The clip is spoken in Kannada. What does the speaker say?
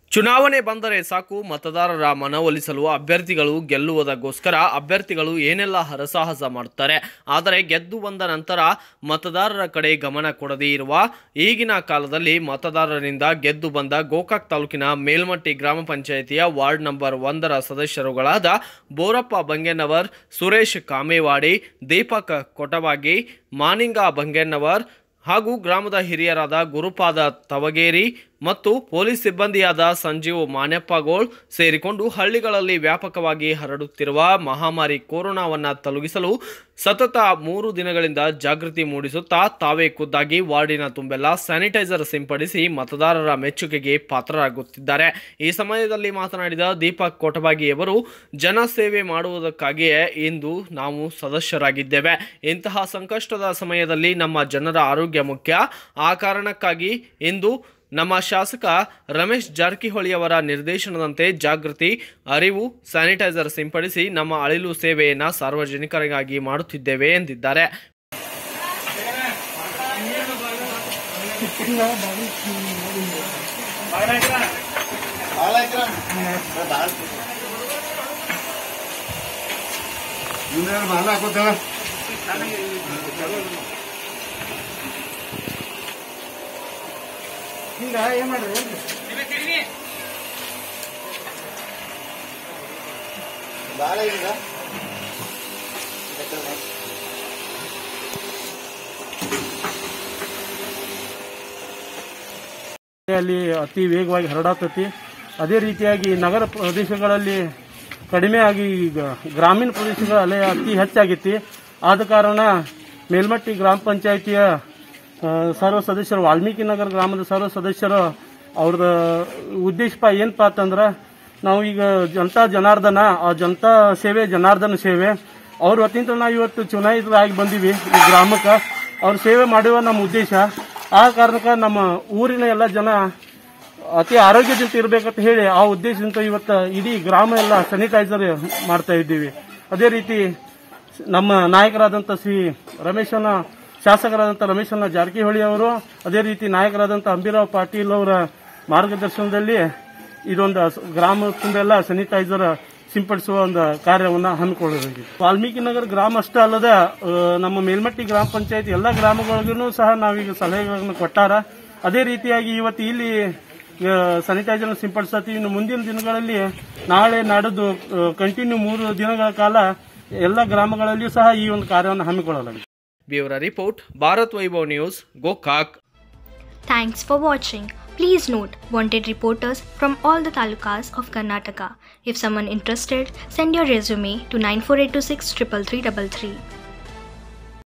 ಚುನಾವಣೆ ಬಂದರೆ ಸಾಕು ಮತದಾರರ ಮನವೊಲಿಸಲು ಅಭ್ಯರ್ಥಿಗಳು ಗೆಲ್ಲುವುದಕ್ಕೋಸ್ಕರ ಅಭ್ಯರ್ಥಿಗಳು ಏನೆಲ್ಲ ಹರಸಾಹಸ ಮಾಡುತ್ತಾರೆ ಆದರೆ ಗೆದ್ದು ಬಂದ ನಂತರ ಮತದಾರರ ಕಡೆ ಗಮನ ಕೊಡದೇ ಇರುವ ಈಗಿನ ಕಾಲದಲ್ಲಿ ಮತದಾರರಿಂದ ಗೆದ್ದು ಬಂದ ಗೋಕಾಕ್ ತಾಲೂಕಿನ ಮೇಲ್ಮಟ್ಟಿ ಗ್ರಾಮ ಪಂಚಾಯಿತಿಯ ವಾರ್ಡ್ ನಂಬರ್ ಒಂದರ ಸದಸ್ಯರುಗಳಾದ ಬೋರಪ್ಪ ಬಂಗೆನ್ನವರ್ ಸುರೇಶ್ ಕಾಮೇವಾಡಿ ದೀಪಕ್ ಕೊಟವಾಗಿ ಮಾನಿಂಗ ಬಂಗೆನ್ನವರ್ ಹಾಗೂ ಗ್ರಾಮದ ಹಿರಿಯರಾದ ಗುರುಪಾದ ತವಗೇರಿ ಮತ್ತು ಪೊಲೀಸ್ ಸಿಬ್ಬಂದಿಯಾದ ಸಂಜೀವ್ ಮಾನ್ಯಪ್ಪಗೋಳ್ ಸೇರಿಕೊಂಡು ಹಳ್ಳಿಗಳಲ್ಲಿ ವ್ಯಾಪಕವಾಗಿ ಹರಡುತ್ತಿರುವ ಮಹಾಮಾರಿ ಕೊರೋನಾವನ್ನು ತೊಲಗಿಸಲು ಸತತ ಮೂರು ದಿನಗಳಿಂದ ಜಾಗೃತಿ ಮೂಡಿಸುತ್ತಾ ತಾವೇ ಖುದ್ದಾಗಿ ವಾರ್ಡಿನ ತುಂಬೆಲ್ಲ ಸ್ಯಾನಿಟೈಸರ್ ಸಿಂಪಡಿಸಿ ಮತದಾರರ ಮೆಚ್ಚುಗೆಗೆ ಪಾತ್ರರಾಗುತ್ತಿದ್ದಾರೆ ಈ ಸಮಯದಲ್ಲಿ ಮಾತನಾಡಿದ ದೀಪಕ್ ಕೊಟಬಾಗಿಯವರು ಜನಸೇವೆ ಮಾಡುವುದಕ್ಕಾಗಿಯೇ ಇಂದು ನಾವು ಸದಸ್ಯರಾಗಿದ್ದೇವೆ ಇಂತಹ ಸಂಕಷ್ಟದ ಸಮಯದಲ್ಲಿ ನಮ್ಮ ಜನರ ಆರೋಗ್ಯ ಮುಖ್ಯ ಆ ಕಾರಣಕ್ಕಾಗಿ ಇಂದು ನಮ್ಮ ಶಾಸಕ ರಮೇಶ್ ಜಾರಕಿಹೊಳಿಯವರ ನಿರ್ದೇಶನದಂತೆ ಜಾಗೃತಿ ಅರಿವು ಸ್ಯಾನಿಟೈಸರ್ ಸಿಂಪಡಿಸಿ ನಮ್ಮ ಅಳಿಲು ಸೇವೆಯನ್ನು ಸಾರ್ವಜನಿಕರಿಗಾಗಿ ಮಾಡುತ್ತಿದ್ದೇವೆ ಎಂದಿದ್ದಾರೆ ಮುಂದೆ ಮಾಲ ಹಾಕೋತಾಳ ಹಿಂಗ ಏನ್ ಮಾಡ್ರಿ ಬಾಳ ಈಗ ಅಲ್ಲಿ ಅತಿ ವೇಗವಾಗಿ ಹರಡಾತತಿ ಅದೇ ರೀತಿಯಾಗಿ ನಗರ ಪ್ರದೇಶಗಳಲ್ಲಿ ಕಡಿಮೆ ಆಗಿ ಈಗ ಗ್ರಾಮೀಣ ಪ್ರದೇಶಗಳ ಅಲೆ ಅತಿ ಹೆಚ್ಚಾಗೈತಿ ಆದ ಕಾರಣ ಮೇಲ್ಮಟ್ಟಿ ಗ್ರಾಮ ಪಂಚಾಯಿತಿಯ ಆ, ಸರ್ವ ಸದಸ್ಯರು ವಾಲ್ಮೀಕಿ ನಗರ ಗ್ರಾಮದ ಸರ್ವ ಸದಸ್ಯರು ಅವ್ರದ ಉದ್ದೇಶಪ ಏನಪ್ಪಾ ಅಂತಂದ್ರ ನಾವು ಈಗ ಜನತಾ ಜನಾರ್ದನ ಆ ಜನತಾ ಸೇವೆ ಜನಾರ್ದನ ಸೇವೆ ಅವ್ರ ವತಿಯಿಂದ ನಾವು ಇವತ್ತು ಚುನಾಯಿತರಾಗಿ ಬಂದೀವಿ ಈ ಗ್ರಾಮಕ್ಕೆ ಅವ್ರ ಸೇವೆ ಮಾಡುವ ನಮ್ಮ ಉದ್ದೇಶ ಆ ಕಾರಣಕ್ಕೆ ನಮ್ಮ ಊರಿನ ಎಲ್ಲ ಜನ ಅತಿ ಆರೋಗ್ಯದಿಂದ ಇರಬೇಕಂತ ಹೇಳಿ ಆ ಉದ್ದೇಶದಿಂದ ಇವತ್ತು ಇಡೀ ಗ್ರಾಮ ಎಲ್ಲ ಸ್ಯಾನಿಟೈಸರ್ ಮಾಡ್ತಾ ಇದ್ದೀವಿ ಅದೇ ರೀತಿ ನಮ್ಮ ನಾಯಕರಾದಂಥ ಶ್ರೀ ರಮೇಶನ ಶಾಸಕರಾದಂಥ ರಮೇಶನ ಜಾರಕಿಹೊಳಿ ಅವರು ಅದೇ ರೀತಿ ನಾಯಕರಾದಂಥ ಅಂಬಿರಾವ್ ಪಾಟೀಲ್ ಅವರ ಮಾರ್ಗದರ್ಶನದಲ್ಲಿ ಇದೊಂದು ಸ- ಗ್ರಾಮ ತುಂಬೆಲ್ಲ ಸ್ಯಾನಿಟೈಸರ್ ಸಿಂಪಡಿಸುವ ಒಂದು ಕಾರ್ಯವನ್ನು ಹಮ್ಮಿಕೊಳ್ಳಲಾಗಿದೆ ವಾಲ್ಮೀಕಿ ನಗರ ಗ್ರಾಮ ಅಷ್ಟೇ ಅಲ್ಲದೆ ಆ, ನಮ್ಮ ಮೇಲ್ಮಟ್ಟಿ ಗ್ರಾಮ ಪಂಚಾಯತ್ ಎಲ್ಲ ಗ್ರಾಮಗಳಿಗೂ ಸಹ ನಾವೀಗ ಸಲಹೆಗಳನ್ನು ಕೊಟ್ಟಾರ ಅದೇ ರೀತಿಯಾಗಿ ಇವತ್ತು ಇಲ್ಲಿ ಸ್ಯಾನಿಟೈಸರ್ ಸಿಂಪಡಿಸತ್ತಿ ಇನ್ನು ಮುಂದಿನ ದಿನಗಳಲ್ಲಿ ನಾಳೆ ನಾಡಿದ್ದು ಕಂಟಿನ್ಯೂ ಮೂರು ದಿನಗಳ ಕಾಲ ಎಲ್ಲ ಗ್ರಾಮಗಳಲ್ಲಿಯೂ ಸಹ ಈ ಒಂದು ಕಾರ್ಯವನ್ನು ಹಮ್ಮಿಕೊಳ್ಳಲಾಗಿದೆ bureau report Bharat Vaibhav news Gokak Thanks for watching. Please note wanted reporters from all the talukas of Karnataka. If someone interested, send your resume to 94826 33333.